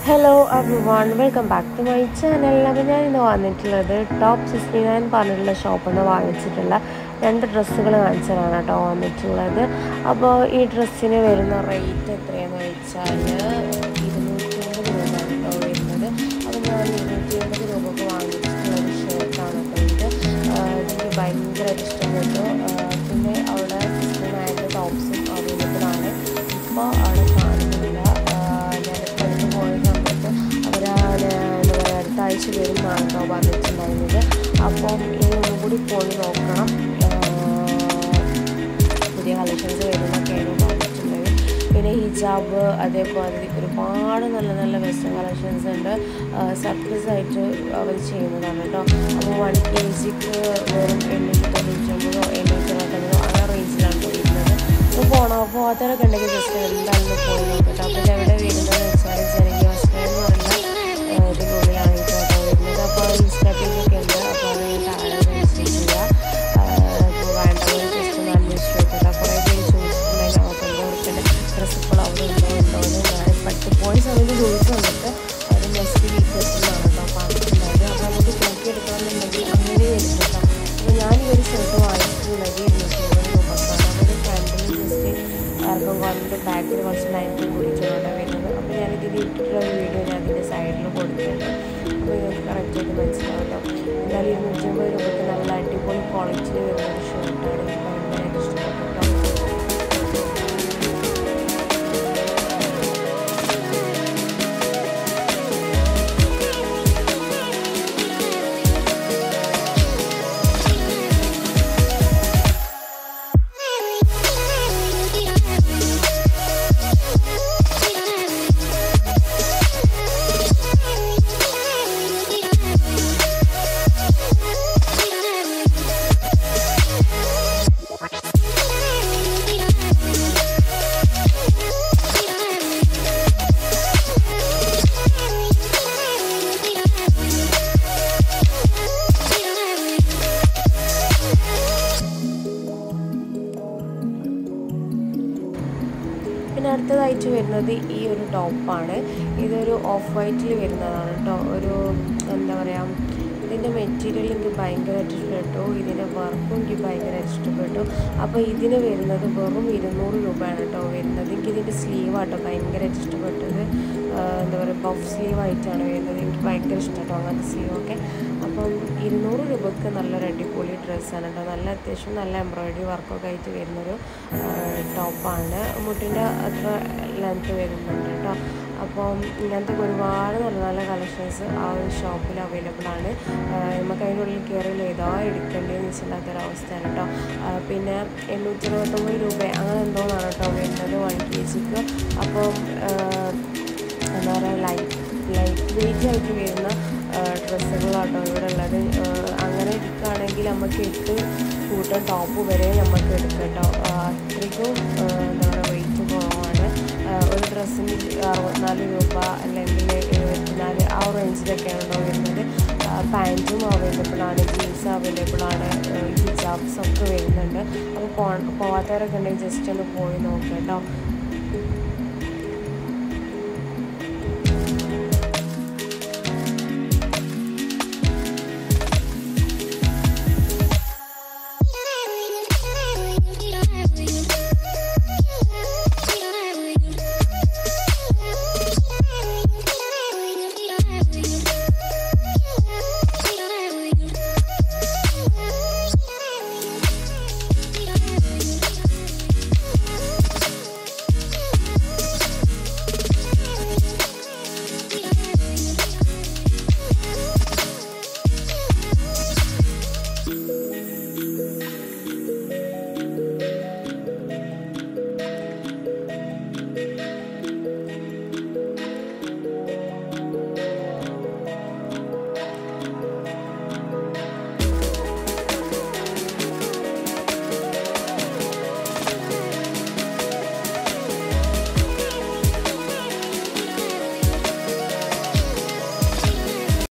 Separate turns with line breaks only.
hello everyone welcome back to my channel അപ്പോൾ ഞാൻ ഇന്ന് വന്നിട്ടുള്ളത് ടോപ്പ് സിക്സ്റ്റി നയൻ പറഞ്ഞിട്ടുള്ള ഷോപ്പിൽ നിന്ന് വാങ്ങിച്ചിട്ടുള്ള രണ്ട് ഡ്രസ്സുകൾ കാണിച്ചതാണ് കേട്ടോ വന്നിട്ടുള്ളത് അപ്പോൾ ഈ ഡ്രസ്സിന് വരുന്ന റേറ്റ് എത്രയാണെന്ന് വെച്ചാൽ ഇരുന്നൂറ്റി അമ്പത് രൂപയാണ് കേട്ടോ വരുന്നത് അപ്പോൾ ഞാൻ ഇരുന്നൂറ്റി അമ്പത് രൂപക്ക് വാങ്ങിച്ചിട്ടുള്ള ഒരു ഷർട്ടാണ് കേട്ടോ ഇത് ആ, ഇതെനിക്ക് ഭയങ്കരമായിട്ട് ഇഷ്ടപ്പെട്ടു ആ, പിന്നെ അവിടെ സിക്സ്റ്റി നയൻ്റെ ടോപ്സും അവൈലബിൾ ആണ് ഇപ്പോൾ അവിടെ കാണുന്നില്ല ഞാനിപ്പോൾ അടുത്ത് പോയ സമയത്ത് അവർ എന്താ പറയുക അടുത്ത ആഴ്ച വരുന്നതാണ് കേട്ടോ പറഞ്ഞിട്ടുണ്ടായിരുന്നത് അപ്പം ഇനി ഒന്നും കൂടി പോയി നോക്കണം ആ, പുതിയ കളക്ഷൻസ് വരുന്നൊക്കെയാണ് പറഞ്ഞിട്ടുള്ളത് പിന്നെ ഹിജാബ് അതേപോലെ ഒരുപാട് നല്ല നല്ല വെസ്റ്റേൺ കളക്ഷൻസ് ഉണ്ട് സർപ്രൈസ് ആയിട്ട് അവർ ചെയ്യുന്നതാണ് കേട്ടോ അപ്പോൾ വൺ കെ ജിക്ക് വെറും എണ്ണൂറ്റി തൊണ്ണൂറ്റൊമ്പതോ എണ്ണൂറ്റി അറുപത്തൊമ്പതോ ആ റേഞ്ചിലാണ് വരുന്നത് അപ്പോൾ പോകണം പോകാത്തവരൊക്കെ ഉണ്ടെങ്കിൽ ജസ്റ്റ് എന്തായാലും പോയി നോക്കട്ടെ അപ്പോൾ ഇത് എവിടെ വരുന്നത് വെച്ചാൽ ജനകീയ വസ്ത്രം എന്ന് പറഞ്ഞ ആ, ഇതിനുള്ളിലാണ് കേട്ടോ വരുന്നത് അപ്പോൾ ഇൻസ്റ്റാ പേജൊക്കെ ഉണ്ട് അപ്പോൾ അത് ഞാൻ താഴെ മെൻഷൻ ചെയ്യാം ഇപ്പോൾ വേണ്ടവർ ജസ്റ്റ് ഒന്ന് അന്വേഷിച്ച് നോക്കുക കുറേ പേര് ചോദിച്ചിട്ടുണ്ടായിരുന്നു അപ്പോൾ എന്താ ഉറപ്പിൻ്റെ ഡ്രസ്സ് ഇപ്പോൾ അവിടെ ഉണ്ടോ ഉണ്ടോ എന്ന് ഞാൻ പറ്റി പോയ സമയത്ത് ചോദിച്ചു വന്നിട്ട് അവർ നെക്സ്റ്റ് വീക്ക് എത്തുന്നതാണ് കേട്ടോ പറഞ്ഞിട്ടുണ്ടായത് അപ്പോൾ നമുക്ക് നോക്കിയെടുക്കണമെന്നുണ്ടെങ്കിൽ അങ്ങനെ വരും കേട്ടോ അപ്പോൾ ഞാൻ ഈ ഒരു ഷർട്ട് വാങ്ങിച്ചിട്ടുള്ളത് ഇരുന്നൂറ്റി അമ്പത് രൂപക്കാണ് അതൊരു ഫ്രണ്ടിൽ ജസ്റ്റ് ആർക്കും കൊണ്ട് ബാക്കിൽ കുറച്ച് ലൈൻസ് കൂടിച്ചുകൊണ്ടാണ് വരുന്നത് അപ്പോൾ ഞാനിതിൽ ഇട്ടിട്ടുള്ള വീഡിയോ ഞാൻ അതിൻ്റെ സൈഡിൽ കൊടുത്തിട്ടുണ്ട് അപ്പോൾ നിങ്ങൾക്ക് കറക്റ്റായിട്ട് മനസ്സിലാവും കേട്ടോ എന്തായാലും ഇരുന്നൂറ്റി അമ്പത് രൂപയ്ക്ക് നല്ല അടിപൊളി ക്വാളിറ്റിയിൽ വരുന്ന ഒരു ഷർട്ടാണ് എനിക്ക് ഭയങ്കരമായിട്ട് ഇഷ്ടപ്പെട്ടു കേട്ടോ പിന്നെ അടുത്തതായിട്ട് വരുന്നത് ഈ ഒരു ടോപ്പാണ് ഇതൊരു ഓഫ് വൈറ്റിൽ വരുന്നതാണ് കേട്ടോ ഒരു എന്താ പറയുക ഇതിൻ്റെ മെറ്റീരിയൽ എനിക്ക് ഭയങ്കരമായിട്ട് ഇഷ്ടപ്പെട്ടു ഇതിൻ്റെ വർക്കും എനിക്ക് ഭയങ്കരമായിട്ട് ഇഷ്ടപ്പെട്ടു അപ്പോൾ ഇതിന് വരുന്നത് വെറും ഇരുന്നൂറ് രൂപയാണ് കേട്ടോ വരുന്നത് എനിക്ക് ഇതിൻ്റെ സ്ലീവാട്ടോ ഭയങ്കരമായിട്ട് ഇഷ്ടപ്പെട്ടത് ആ, എന്താ പറയുക പഫ് സ്ലീവ് ആയിട്ടാണ് വരുന്നത് എനിക്ക് ഭയങ്കര ഇഷ്ടമാട്ടോ അങ്ങനത്തെ സ്ലീവൊക്കെ അപ്പം ഇരുന്നൂറ് രൂപക്ക് നല്ലൊരു അടിപൊളി ഡ്രസ്സാണ് കേട്ടോ നല്ല അത്യാവശ്യം നല്ല എംബ്രോയിഡറി വർക്കൊക്കെ ആയിട്ട് വരുന്നൊരു ടോപ്പാണ് മുട്ടിൻ്റെ അത്ര ലെങ്ത്ത് വരുന്നുണ്ട് കേട്ടോ അപ്പം ഇങ്ങനത്തെ ഒരുപാട് നല്ല നല്ല കളക്ഷൻസ് ആ ഒരു ഷോപ്പിൽ അവൈലബിൾ ആണ് ആഹ് നമുക്ക് അതിൻ്റെ ഉള്ളിൽ കയറിയിൽ ഏതാ എടുക്കേണ്ടതെന്ന് വെച്ചിട്ടുണ്ടാത്തൊരവസ്ഥയാണ് കേട്ടോ ആഹ് പിന്നെ എണ്ണൂറ്റി അറുപത്തൊമ്പത് രൂപ അങ്ങനെ എന്തോന്നാണ് കേട്ടോ വരുന്നത് വൺ കെ ജിക്ക് അപ്പം ആഹ് എന്താ പറയുക ലൈറ്റ് ലൈറ്റ് വെയിറ്റ് ആയിട്ട് വരുന്ന ഡ്രസ്സുകളാട്ടോ ഇവിടെ ഉള്ളത് ആഹ് അങ്ങനെ എടുക്കുകയാണെങ്കിൽ നമുക്ക് എട്ട് കൂട്ടം ടോപ്പ് വരെ നമുക്ക് എടുക്കാം കേട്ടോ ആഹ് അത്രയ്ക്കും ആഹ് എന്താ പറയുക വെയിറ്റ് കുറവാണ് ആഹ് ഒരു ഡ്രസ്സിന് അറുപത്തിനാല് രൂപ അല്ലെങ്കിൽ എഴുപത്തിനാല് ആ റേഞ്ചിലൊക്കെയാണ് കേട്ടോ വരുന്നത് പാൻറ്റും അവൈലബിൾ ആണ് ജീൻസ് അവൈലബിൾ ആണ് ഹിജാബ്സ് ഒക്കെ വരുന്നുണ്ട് അപ്പോൾ പോ പോവാത്തവരൊക്കെ ഉണ്ടെങ്കിൽ ജസ്റ്റ് ഒന്ന് പോയി നോക്കാം കേട്ടോ